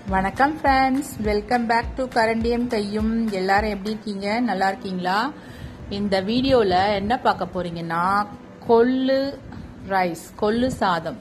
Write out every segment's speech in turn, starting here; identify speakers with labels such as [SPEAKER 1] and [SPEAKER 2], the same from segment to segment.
[SPEAKER 1] வணக்கம் friends welcome back to கரண்டியம் கையும் எல்லாரும் எப்படி இருக்கீங்க நல்லா இருக்கீங்களா இந்த வீடியோவில் என்ன பார்க்க போறீங்கன்னா கொள்ளு ரைஸ் கொள்ளு சாதம்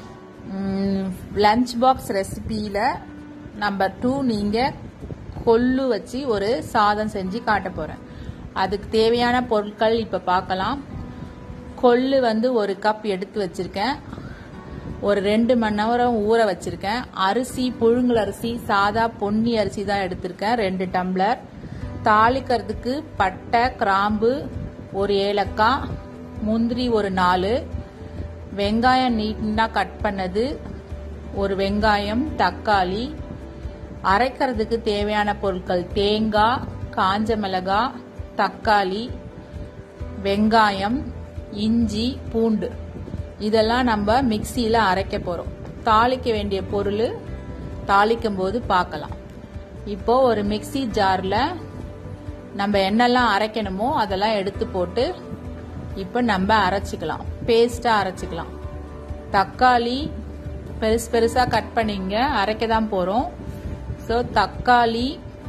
[SPEAKER 1] லஞ்ச் பாக்ஸ் ரெசிபியில் நம்பர் டூ நீங்கள் கொள்ளு வச்சு ஒரு சாதம் செஞ்சு காட்ட போகிறேன் அதுக்கு தேவையான பொருட்கள் இப்போ பார்க்கலாம் கொள்ளு வந்து ஒரு கப் எடுத்து வச்சிருக்கேன் ஒரு ரெண்டு மணி நேரம் ஊற வச்சிருக்கேன் அரிசி புழுங்கல் அரிசி சாதா பொன்னி அரிசி தான் எடுத்திருக்கேன் ரெண்டு டம்ளர் தாளிக்கிறதுக்கு பட்டை கிராம்பு ஒரு ஏலக்காய் முந்திரி ஒரு நாலு வெங்காயம் நீட்டாக கட் பண்ணது ஒரு வெங்காயம் தக்காளி அரைக்கிறதுக்கு தேவையான பொருட்கள் தேங்காய் காஞ்ச மிளகாய் தக்காளி வெங்காயம் இஞ்சி பூண்டு இதெல்லாம் நம்ம மிக்சியில் அரைக்க போகிறோம் தாளிக்க வேண்டிய பொருள் தாளிக்கும் போது பார்க்கலாம் இப்போ ஒரு மிக்சி ஜாரில் நம்ம என்னெல்லாம் அரைக்கணுமோ அதெல்லாம் எடுத்து போட்டு இப்போ நம்ம அரைச்சிக்கலாம் பேஸ்ட்டாக அரைச்சிக்கலாம் தக்காளி பெருசு பெருசாக கட் பண்ணிங்க அரைக்க தான் போகிறோம் ஸோ தக்காளி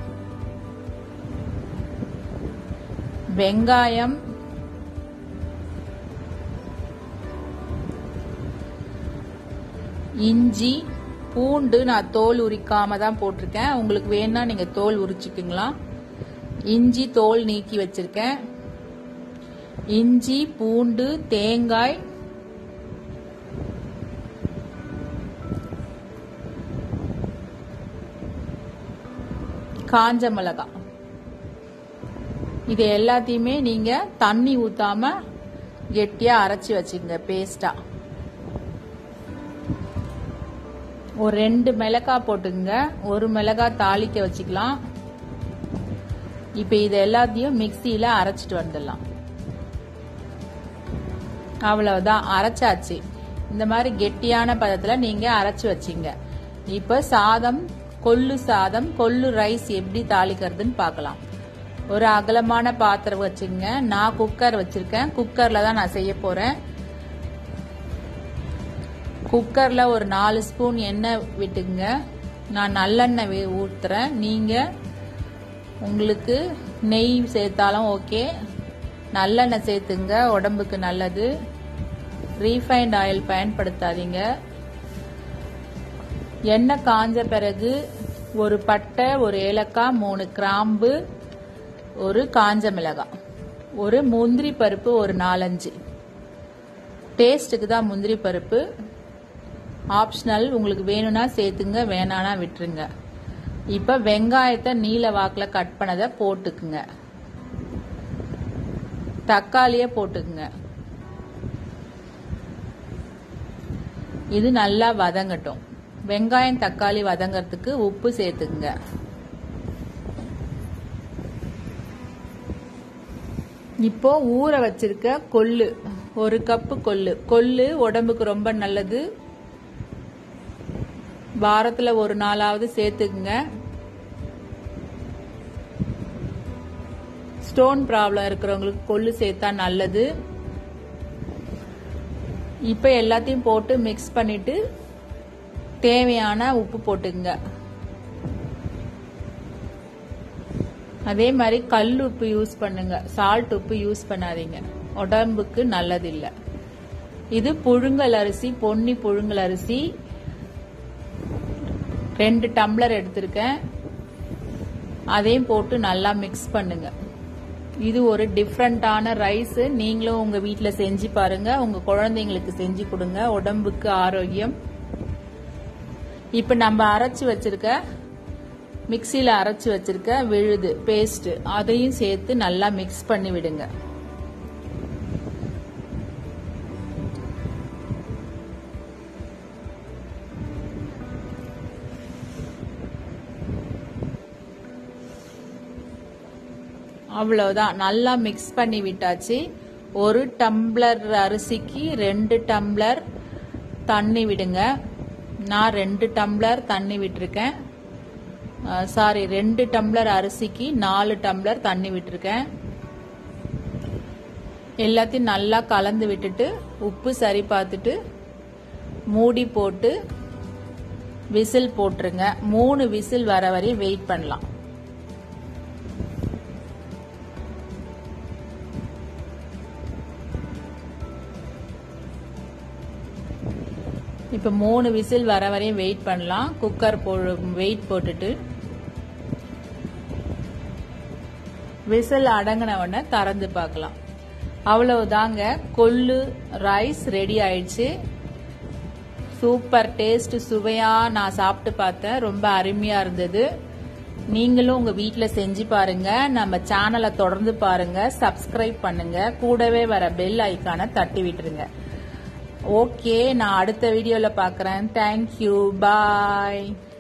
[SPEAKER 1] வெங்காயம் இஞ்சி பூண்டு நான் தோல் உரிக்காம தான் போட்டிருக்கேன் உங்களுக்கு வேணா நீங்க தோல் உரிச்சுக்குங்களா இஞ்சி தோல் நீக்கி வச்சிருக்கேன் இஞ்சி பூண்டு தேங்காய் காஞ்ச மிளகாய் இது எல்லாத்தையுமே நீங்க தண்ணி ஊத்தாம கெட்டியா அரைச்சி வச்சுக்கங்க பேஸ்டா ஒரு ரெண்டு மிளகாய் போட்டுங்க ஒரு மிளகாய் தாளிக்க வச்சுக்கலாம் இப்போ இது எல்லாத்தையும் மிக்சியில் அரைச்சிட்டு வந்துடலாம் அவ்வளவுதான் அரைச்சாச்சு இந்த மாதிரி கெட்டியான பதத்தில் நீங்கள் அரைச்சி வச்சிங்க இப்போ சாதம் கொள்ளு சாதம் கொள்ளு ரைஸ் எப்படி தாளிக்கிறதுன்னு பார்க்கலாம் ஒரு அகலமான பாத்திரம் வச்சுங்க நான் குக்கர் வச்சிருக்கேன் குக்கரில் தான் நான் செய்ய போகிறேன் குக்கரில் ஒரு நாலு ஸ்பூன் எண்ணெய் விட்டுங்க நான் நல்லெண்ணெய் ஊற்றுறேன் நீங்கள் உங்களுக்கு நெய் சேர்த்தாலும் ஓகே நல்லெண்ணெய் சேர்த்துங்க உடம்புக்கு நல்லது ரீஃபைண்ட் ஆயில் பயன்படுத்தாதீங்க எண்ணெய் காஞ்ச பிறகு ஒரு பட்டை ஒரு ஏலக்காய் மூணு கிராம்பு ஒரு காஞ்ச மிளகாய் ஒரு முந்திரி பருப்பு ஒரு நாலஞ்சு டேஸ்ட்டுக்கு தான் முந்திரி பருப்பு ஆப்ஷனல் உங்களுக்கு வேணும்னா சேர்த்துங்க வேணானா விட்டுருங்க இப்போ வெங்காயத்தை நீல வாக்கில் கட் பண்ணதை போட்டுக்குங்க தக்காளியை போட்டுக்குங்க இது நல்லா வதங்கட்டும் வெங்காயம் தக்காளி வதங்கறதுக்கு உப்பு சேர்த்துக்குங்க இப்போ ஊற வச்சிருக்க கொள்ளு ஒரு கப்பு கொள்ளு கொள்ளு உடம்புக்கு ரொம்ப நல்லது வாரத்தில் ஒரு நாளாவது சேர்த்துக்குங்க ஸ்டோன் ப்ராப்ளம் இருக்கிறவங்களுக்கு கொள்ளு சேர்த்தா நல்லது இப்போ எல்லாத்தையும் போட்டு மிக்ஸ் பண்ணிட்டு தேவையான உப்பு போட்டுங்க அதே மாதிரி கல் உப்பு யூஸ் பண்ணுங்க சால்ட் உப்பு யூஸ் பண்ணாதீங்க உடம்புக்கு நல்லதில்லை இது புழுங்கல் அரிசி பொன்னி புழுங்கல் அரிசி ரெண்டு டம்ளர் எடுத்திருக்கேன் அதையும் போட்டு நல்லா மிக்ஸ் பண்ணுங்க இது ஒரு டிஃப்ரெண்டான ரைஸ் நீங்களும் உங்க வீட்டில் செஞ்சு பாருங்க உங்க குழந்தைங்களுக்கு செஞ்சு கொடுங்க உடம்புக்கு ஆரோக்கியம் இப்போ நம்ம அரைச்சி வச்சிருக்க மிக்சியில் அரைச்சி வச்சிருக்க விழுது பேஸ்ட் அதையும் சேர்த்து நல்லா மிக்ஸ் பண்ணி விடுங்க அவ்வளவுதான் நல்லா மிக்ஸ் பண்ணி விட்டாச்சு ஒரு டம்ளர் அரிசிக்கு ரெண்டு டம்ளர் தண்ணி விடுங்க நான் ரெண்டு டம்ளர் தண்ணி விட்டுருக்கேன் சாரி ரெண்டு டம்ளர் அரிசிக்கு நாலு டம்ளர் தண்ணி விட்டுருக்கேன் எல்லாத்தையும் நல்லா கலந்து விட்டுட்டு உப்பு சரி பார்த்துட்டு மூடி போட்டு விசில் போட்டுருங்க மூணு விசில் வர வரையும் வெயிட் பண்ணலாம் இப்போ மூணு விசில் வர வரையும் வெயிட் பண்ணலாம் குக்கர் போ வெயிட் போட்டுட்டு விசில் அடங்கின உடனே திறந்து பார்க்கலாம் அவ்வளவுதாங்க கொள்ளு ரைஸ் ரெடி ஆயிடுச்சு சூப்பர் டேஸ்ட் சுவையா நான் சாப்பிட்டு பார்த்தேன் ரொம்ப அருமையா இருந்தது நீங்களும் உங்க வீட்டில் செஞ்சு பாருங்க நம்ம சேனலை தொடர்ந்து பாருங்க சப்ஸ்கிரைப் பண்ணுங்க கூடவே வர பெல் ஐக்கானை தட்டி விட்டுருங்க ஓகே நான் அடுத்த வீடியோவில் பார்க்குறேன் தேங்க்யூ பாய்